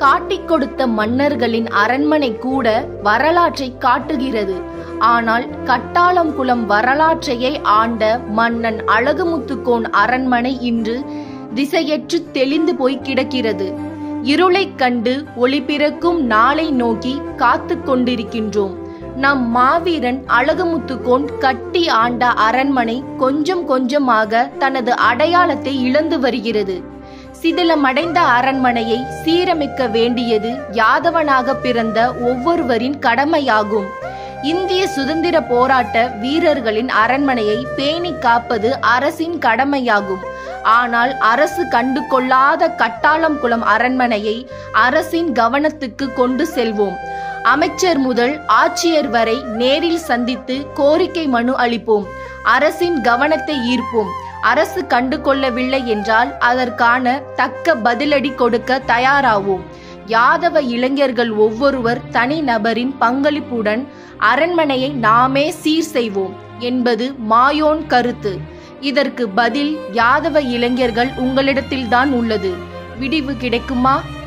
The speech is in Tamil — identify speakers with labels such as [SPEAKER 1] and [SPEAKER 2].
[SPEAKER 1] காட்டிக் கொடுத்த மன்னர்களின் அரண்மனை கூட வரலாற்றை காட்டுகிறது ஆனால் கட்டாளங்குளம் வரலாற்றையே ஆண்ட மன்னன் அழகுமுத்துக்கோன் அரண்மனை இன்று திசையற்று தெளிந்து போய் கிடக்கிறது இருளைக் கண்டு ஒளி பிறக்கும் நாளை நோக்கி காத்து கொண்டிருக்கின்றோம் நம் மாவீரன் அழகுமுத்துக்கோன் கட்டி ஆண்ட அரண்மனை கொஞ்சம் கொஞ்சமாக தனது அடையாளத்தை இழந்து வருகிறது சிதிலமடைந்த அரண்மனையை சீரமைக்க வேண்டியது யாதவனாக பிறந்த ஒவ்வொருவரின் கடமையாகும் இந்திய சுதந்திர போராட்ட வீரர்களின் அரண்மனையை பேணி காப்பது அரசின் கடமையாகும் ஆனால் அரசு கண்டு கொள்ளாத கட்டாளம்குளம் அரண்மனையை அரசின் கவனத்துக்கு கொண்டு செல்வோம் அமைச்சர் முதல் ஆட்சியர் வரை நேரில் சந்தித்து கோரிக்கை மனு அளிப்போம் அரசின் கவனத்தை ஈர்ப்போம் அரசு கண்டு கொள்ளவில்லை என்றால் அதற்கான தக்க பதிலடி கொடுக்க தயாராவோம் யாதவ இளைஞர்கள் ஒவ்வொருவர் தனி நபரின் பங்களிப்புடன் அரண்மனையை நாமே சீர் செய்வோம் என்பது மாயோன் கருத்து இதற்கு பதில் யாதவ இளைஞர்கள் உங்களிடத்தில்தான் உள்ளது விடிவு கிடைக்குமா